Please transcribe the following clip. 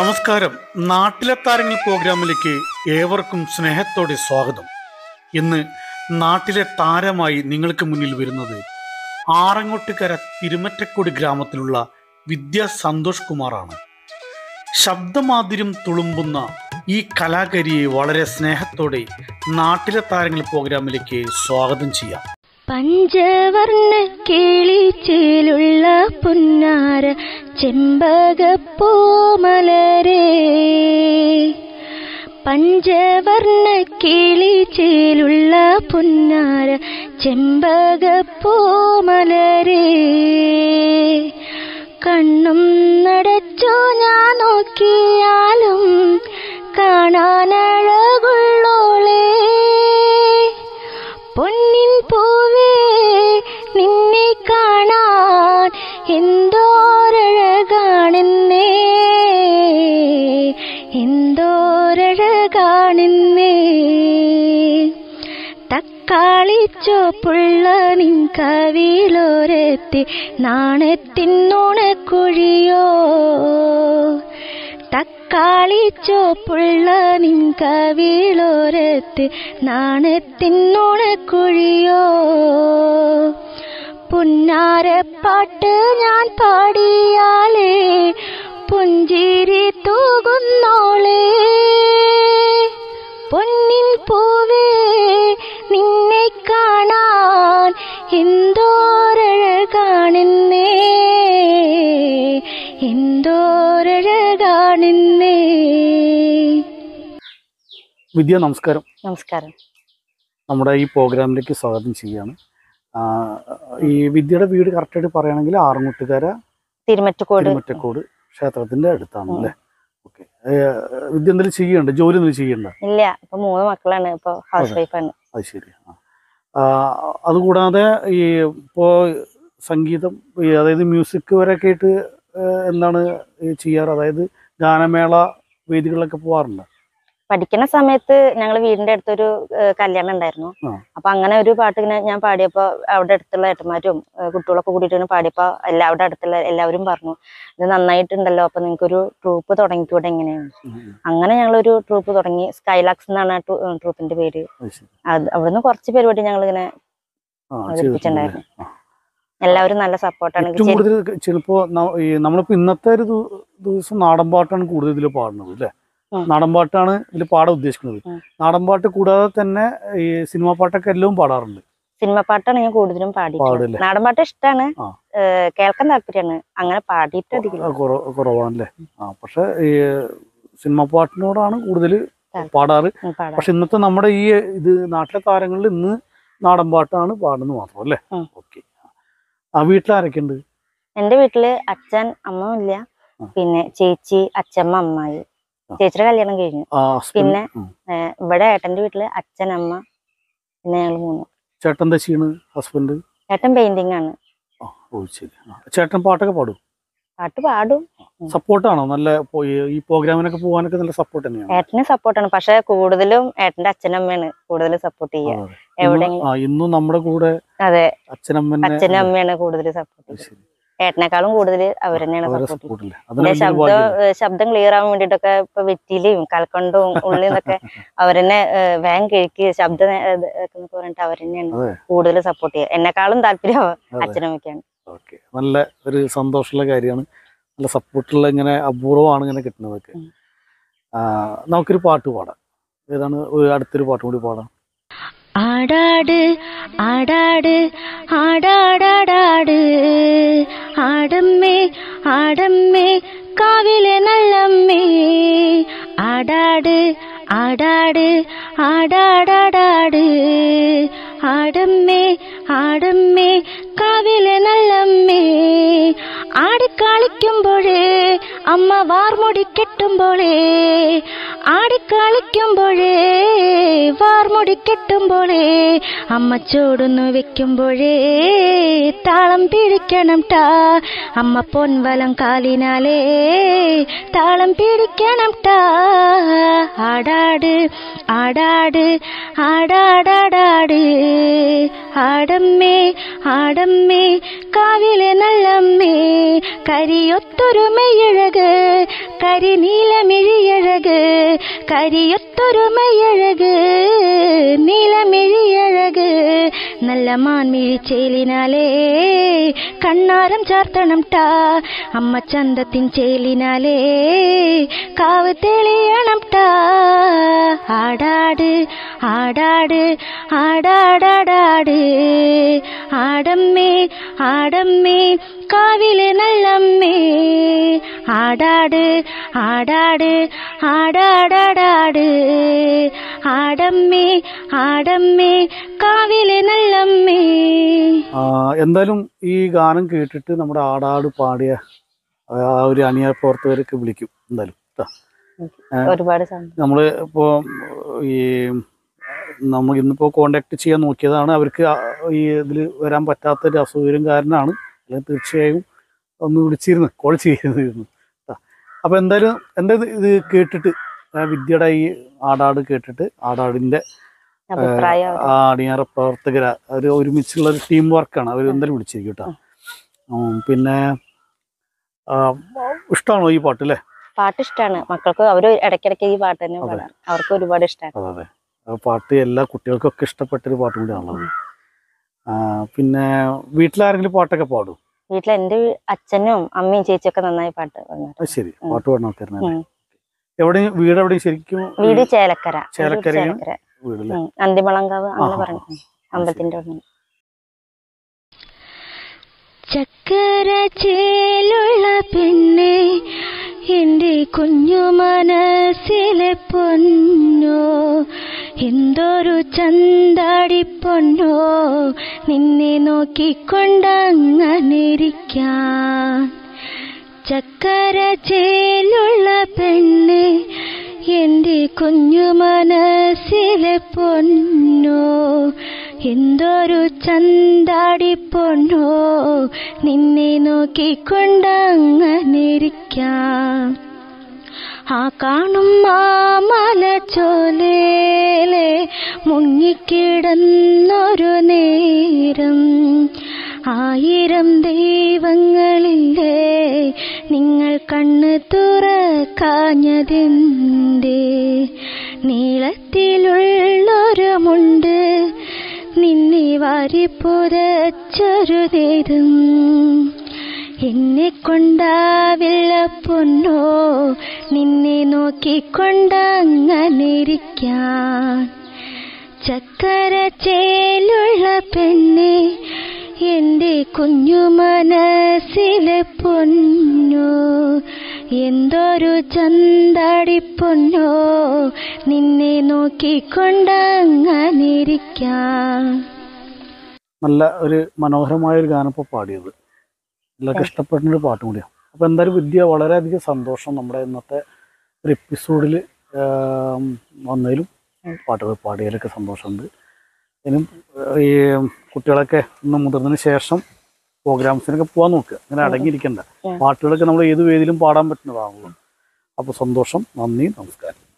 നമസ്കാരം നാട്ടിലെ താരങ്ങൾ പ്രോഗ്രാമിലേക്ക് ഏവർക്കും സ്നേഹത്തോടെ സ്വാഗതം ഇന്ന് നാട്ടിലെ താരമായി നിങ്ങൾക്ക് മുന്നിൽ വരുന്നത് ആറങ്ങോട്ടുകര തിരുമറ്റക്കോട് ഗ്രാമത്തിലുള്ള വിദ്യ സന്തോഷ് കുമാറാണ് ശബ്ദമാധുര്യം തുളുമ്പുന്ന ഈ കലാകാരിയെ വളരെ സ്നേഹത്തോടെ നാട്ടിലെ താരങ്ങൾ പ്രോഗ്രാമിലേക്ക് സ്വാഗതം ചെയ്യാം പഞ്ചവർണ്ണ കിളിച്ചിലുള്ള പുന്നാര ചെമ്പകപ്പൂമലരേ പഞ്ചവർണ്ണ കിളിച്ചിലുള്ള പുന്നാര ചെമ്പകപ്പൂമലരേ കണ്ണും നടച്ചോ ഞാൻ നോക്കിയാലും കാണാനഴകുള്ളോളേ പൊന്നിൻ പൂവേ നിന്നെ കാണാൻ എന്തോരഴകാണെന്നേ എന്തോരഴകാണെന്നേ തക്കാളിച്ചോപ്പുള്ള നിൻ കവിളോരത്തി നാണത്തിനുണക്കുഴിയോ തക്കാളിച്ചോപ്പുള്ള നിൻ കവിളോരത്ത് നാണത്തിനുണക്കുഴിയോ പുന്നാരപ്പാട്ട് ഞാൻ പാടിയാലേ പുഞ്ചിരി തൂകുന്നോളേ പൊന്നിൻ പൂവേ നിന്നെ കാണാൻ എന്തോരഴകാണെന്നേ എന്തോരഴകാണെന്നേ വിദ്യ നമസ്കാരം നമസ്കാരം നമ്മുടെ ഈ പ്രോഗ്രാമിലേക്ക് സ്വാഗതം ചെയ്യാണ് ആ, ഈ വിദ്യയുടെ വീട് കറക്റ്റായിട്ട് പറയുകയാണെങ്കിൽ ആറങ്ങോട്ടുകര തിരുമറ്റക്കോട് തിരുമറ്റക്കോട് ക്ഷേത്രത്തിന്റെ അടുത്താണ് അല്ലേ ഓക്കെ വിദ്യ എന്തെങ്കിലും ചെയ്യണ്ട ജോലി എന്തെങ്കിലും ചെയ്യണ്ട ഇല്ല ഇപ്പൊ മൂന്ന് മക്കളാണ് ഇപ്പൊ ഹൗസ് അതെ. വൈഫാണ് അത് ശരി ആ. ആ, അതുകൂടാതെ ഈ ഇപ്പോ സംഗീതം ഈ അതായത് മ്യൂസിക് വരെയൊക്കെ ആയിട്ട് ഏ, എന്താണ് ഈ ചെയ്യാറ് അതായത് ഗാനമേള വേദികളിലൊക്കെ പോവാറുണ്ട് പഠിക്കുന്ന സമയത്ത് ഞങ്ങൾ വീടിന്റെ അടുത്തൊരു ഏഹ്, കല്യാണം ഉണ്ടായിരുന്നു ആ. അപ്പൊ അങ്ങനെ ഒരു പാട്ട് ഇങ്ങനെ ഞാൻ പാടിയപ്പോ അവിടെ അടുത്തുള്ള ഏട്ടന്മാരും ഏഹ്, കുട്ടികളൊക്കെ കൂടിയിട്ട് ഇങ്ങനെ പാടിയപ്പോ എല്ലാ അവിടെ അടുത്തുള്ള എല്ലാവരും പറഞ്ഞു ഇത് നന്നായിട്ടുണ്ടല്ലോ അപ്പൊ നിങ്ങൾക്കൊരു ട്രൂപ്പ് തുടങ്ങിക്കൂടെ എങ്ങനെയാണ് അങ്ങനെ ഞങ്ങളൊരു ട്രൂപ്പ് തുടങ്ങി സ്കൈലാക്സ് എന്നാണ് ആ ട്രൂപ്പിന്റെ പേര് അത് ശരി അത് അവിടുന്ന് കുറച്ച് പരിപാടി ഞങ്ങൾ ഇങ്ങനെ ആ അവതരിപ്പിച്ചിട്ടുണ്ടായിരുന്നു. ചെയ്തിട്ടുണ്ടല്ലേ? ആ. എല്ലാവരും നല്ല സപ്പോർട്ടാണ് ഏറ്റവും കൂടുതൽ ചിലപ്പോ ന- ഈ നമ്മളിപ്പോ ഇന്നത്തെ ഒരു ദു- ദിവസം നാടൻ പാട്ടാണ് കൂടുതൽ ഇതിൽ പാടുന്നത് അല്ലേ ഉം. നാടൻ പാട്ടാണ് ഇതിൽ പാടാൻ ഉദ്ദേശിക്കുന്നത് ഉം. നാടൻ പാട്ട് കൂടാതെ തന്നെ ഈ സിനിമാ പാട്ടൊക്കെ എല്ലാം പാടാറുണ്ട് സിനിമ പാട്ടാണ് ഞാൻ കൂടുതലും പാടിയിട്ടുള്ളത് പാടല്ലേ? നാടൻ പാട്ട് ഇഷ്ടമാണ് ആ. കേൾക്കാൻ താല്പര്യമാണ് അങ്ങനെ പാടിയിട്ട് അധികം ആ, കുറ- കുറവാണല്ലേ ആ പക്ഷെ ഈ സിനിമാ പാട്ടിനോടാണ് കൂടുതൽ താല്പര്യം. പാടാറ് ഉം, പാടാം പക്ഷെ ഇന്നത്തെ നമ്മുടെ ഈ ഇത് നാട്ടിലെ താരങ്ങളിൽ ഇന്ന് നാടൻ പാട്ടാണ് പാടുന്നത് മാത്രം അല്ലേ ഉം. ഓക്കെ ആ വീട്ടിലാരൊക്കെ ഉണ്ട് എന്റെ വീട്ടില് അച്ഛൻ അമ്മ ഇല്ല ആ. പിന്നെ ചേച്ചി അച്ഛമ്മ അമ്മായി ആ. ചേച്ചിയുടെ കല്യാണം കഴിഞ്ഞു ആ husband- പിന്നെ? ഉം. ഏഹ് ഇവിടെ ഏട്ടന്റെ വീട്ടില് അച്ഛൻ അമ്മ പിന്നെ ഞങ്ങൾ മൂന്ന് ചേട്ടൻ എന്താ ചെയ്യണ് ഹസ്ബൻഡ് ഏട്ടൻ പെയിന്റിംഗ് ആണ് ആ ഓ ശരി ആ. ചേട്ടൻ പാട്ടൊക്കെ പാടും പാട്ട് പാടും ഉം. സപ്പോർട്ടാണോ നല്ല പോ- ഈ- ഈ പ്രോഗ്രാമിനൊക്കെ പോകാനൊക്കെ നല്ല സപ്പോർട്ട് തന്നെയാണ് ഏട്ടന് സപ്പോർട്ടാണ് പക്ഷെ കൂടുതലും ഏട്ടന്റെ അച്ഛനമ്മയാണ് കൂടുതൽ സപ്പോർട്ട് ചെയ്യുക അതെ. എവിടെ ഇന്ന് ആ ഇന്നും നമ്മുടെ കൂടെ അതെ അച്ഛനമ്മനെ അച്ഛനും അമ്മയാണ് കൂടുതൽ സപ്പോർട്ട് അത് ചെയ്യുക ശരി ഏട്ടനേക്കാളും കൂടുതൽ അവർ തന്നെയാണ് അവരെ സപ്പോർട്ട് സപ്പോർട്ട് ഇല്ലേ പിന്നെ അതിന് ശബ്ദം ഏഹ് ശബ്ദം ക്ലിയർ ആവാൻ വേണ്ടിട്ടൊക്കെ ഇപ്പൊ വെറ്റിലയും കൽക്കണ്ടവും ഉള്ളിൽ നിന്നൊക്കെ അവരെന്നെ ഏഹ് വേഗം കിഴക്കി ശബ്ദം നേ- ഇത് എന്നൊക്കെ പറഞ്ഞിട്ട് അവരെന്നെയാണ് അതെ. കൂടുതൽ സപ്പോർട്ട് ചെയ്യുക എന്നെക്കാളും താല്പര്യം അതെ. അച്ഛനമ്മയ്ക്കാണ് ഓക്കെ നല്ല ഒരു സന്തോഷമുള്ള കാര്യമാണ് നല്ല സപ്പോർട്ടുള്ള ഇങ്ങനെ അപൂർവമാണ് ഇങ്ങനെ കിട്ടുന്നതൊക്കെ ഉം. ആ, നമുക്കൊരു പാട്ട് പാടാം ഏതാണ് ഒരു അടുത്തൊരു പാട്ടും കൂടി പാടാം ആടാട് ആടാട് ആടാടാടാട് ആടമ്മേ ആടമ്മേ കാവിലെ നല്ലമ്മേ ആടാട് ആടാട് ആടാടാടാട് ആടമ്മേ ആടമ്മേ കാവിലെ നല്ലമ്മേ ആടിക്കളിക്കുമ്പോഴേ അമ്മ വാർമുടി കെട്ടുമ്പോഴേ ആടിക്കളിക്കുമ്പോഴേ വാർമുടി കെട്ടുമ്പോഴേ അമ്മ ചൂടുന്നു വെക്കുമ്പോഴേ താളം പിടിക്കണം ടാ അമ്മ പൊൻവലം കാലിനാലേ താളം പിടിക്കണം ടാ ആടാട് ആടാട് ആടാടാടാട് ആടമ്മേ ആടമ്മേ കാവിലെ നല്ലമ്മേ കരിയൊത്തൊരുമയഴക് കരിനീലമിഴിയഴക് കരിയൊത്തൊരുമയഴക് നീലമിഴിയഴക് നല്ല മാൻമിഴി ചേലിനാലേ കണ്ണാരം ചാർത്തണം ടാ അമ്മ ചന്തത്തിൻ ചേലിനാലേ കാവ് തെളിയണം ടാ ആടാട് ആടാട് ആടാടാടാട് ആടമ്മേ ആടമ്മേ കാവിലെ നല്ലമ്മേ ആടാട് ആടാട് ആടാടാടാട് ആടമ്മേ ആടമ്മേ കാവിലെ നല്ലമ്മേ ആ, എന്തായാലും ഈ ഗാനം കേട്ടിട്ട് നമ്മുടെ ആടാട് പാടിയ ആ ഒരു അണിയ പ്രവർത്തകരൊക്കെ വിളിക്കും എന്തായാലും ട്ടാ. ഒരുപാട് സന്തോഷം നമ്മള് ഇപ്പോ ഈ നമ്മൾ ഇന്നിപ്പോ കോണ്ടാക്ട് ചെയ്യാൻ നോക്കിയതാണ് അവർക്ക് ആ ഈ ഇതിൽ വരാൻ പറ്റാത്ത ഒരു അസൗകര്യം കാരനാണ് അല്ലെങ്കിൽ തീർച്ചയായും ഒന്ന് വിളിച്ചിരുന്നു കോൾ ചെയ്തിരുന്നു ട്ടാ. അപ്പൊ എന്തായാലും എന്താ ഇത് ഇത് കേട്ടിട്ട് ആ വിദ്യയുടെ ഈ ആടാട് കേട്ടിട്ട് ആടാടിന്റെ അഭിപ്രായം ആ അണിയറ പ്രവർത്തകര അവർ ഒരുമിച്ചുള്ള ഒരു ടീം വർക്കാണ് അവർ എന്തായാലും വിളിച്ചിരിക്കും കേട്ടോ ഉം, പിന്നെ ആ, ഇഷ്ടമാണോ ഈ പാട്ട് അല്ലേ പാട്ട് ഇഷ്ടമാണ് മക്കൾക്ക് അവര് ഇടയ്ക്കിടയ്ക്ക് ഈ പാട്ട് തന്നെ പാടാറ് അവർക്ക് ഒരുപാട് ഇഷ്ടമാണ് അതെ അതെ ആ പാട്ട് എല്ലാ കുട്ടികൾക്കൊക്കെ ഇഷ്ടപ്പെട്ടൊരു പാട്ട് കൂടിയാണല്ലോ ആ, പിന്നെ വീട്ടിലാരെങ്കിലും പാട്ടൊക്കെ പാടും വീട്ടിൽ എന്റെ വീ- അച്ഛനും അമ്മയും ചേച്ചിയൊക്കെ നന്നായി പാട്ട് പാടുന്നുണ്ട് അത് ശരി ഉം. പാട്ട് പാടുന്ന ആൾക്കാരനെ ഉം. എവിടെയും വീട് എവിടെയും ശരിക്കും വീട് ചേലക്കര വീട് ചേലക്കരയാണ്? ചേലക്കര വീടല്ലേ ഉം. അന്തിമളങ്കാവ് അങ്ങനെ ആഹാ. പറഞ്ഞു ഉം. അമ്പലത്തിന്റെ അവിടെ ചക്കര ചേലുള്ള പെണ്ണെ എന്റെ കുഞ്ഞു മനസ്സിലെ പൊന്നോ എന്തൊരു ചന്താടി പൊന്നോ നിന്നെ നോക്കിക്കൊണ്ടങ്ങനിരിക്കാൻ ചക്കര ചേലുള്ള പെണ്ണെ എന്റെ കുഞ്ഞു മനസ്സിലെ പൊന്നോ എന്തൊരു ചന്താടി പൊന്നോ നിന്നെ നോക്കിക്കൊണ്ടങ്ങനിരിക്കാം ആ കാണും മാമല ചോലേലെ മുങ്ങിക്കിടന്നൊരു നേരം ആയിരം ദൈവങ്ങളില്ലേ നിങ്ങൾ കണ്ണ് തുറക്കാഞ്ഞതെന്തേ നീളത്തിലുള്ളൊരു മുണ്ട് നിന്നെ വാരി പുതച്ചൊരു നേരം എന്നെ കൊണ്ടാവില്ല പൊന്നോ നിന്നെ നോക്കിക്കൊണ്ടങ്ങനിരിക്കാൻ ചക്കര ചേലുള്ള പെണ്ണെ എന്റെ കുഞ്ഞു മനസ്സിലെ പൊന്നോ എന്തൊരു ചന്താടി പൊന്നോ നിന്നെ നോക്കിക്കൊണ്ടങ്ങനിരിക്കാൻ നല്ല ഒരു മനോഹരമായ ഒരു ഗാനം ഇപ്പോൾ പാടിയത് എല്ലാവർക്കും ഇഷ്ടപ്പെടുന്ന ഒരു പാട്ടും കൂടിയാണ് അപ്പോൾ എന്തായാലും വിദ്യ വളരെയധികം സന്തോഷം നമ്മുടെ ഇന്നത്തെ ഒരു എപ്പിസോഡിൽ വന്നതിലും പാട്ടുകൾ പാടിയതിലൊക്കെ സന്തോഷമുണ്ട് ഇനിയും ഏഹ്, ഈ കുട്ടികളൊക്കെ ഇന്ന് മുതിർന്നതിന് ശേഷം പ്രോഗ്രാംസിനൊക്കെ പോകാൻ നോക്കുക അങ്ങനെ അടങ്ങിയിരിക്കണ്ട ഉം. പാട്ടുകളൊക്കെ നമ്മൾ ഏത് വേദിയിലും പാടാൻ പറ്റുന്നതാണല്ലോ അപ്പോൾ സന്തോഷം നന്ദി നമസ്കാരം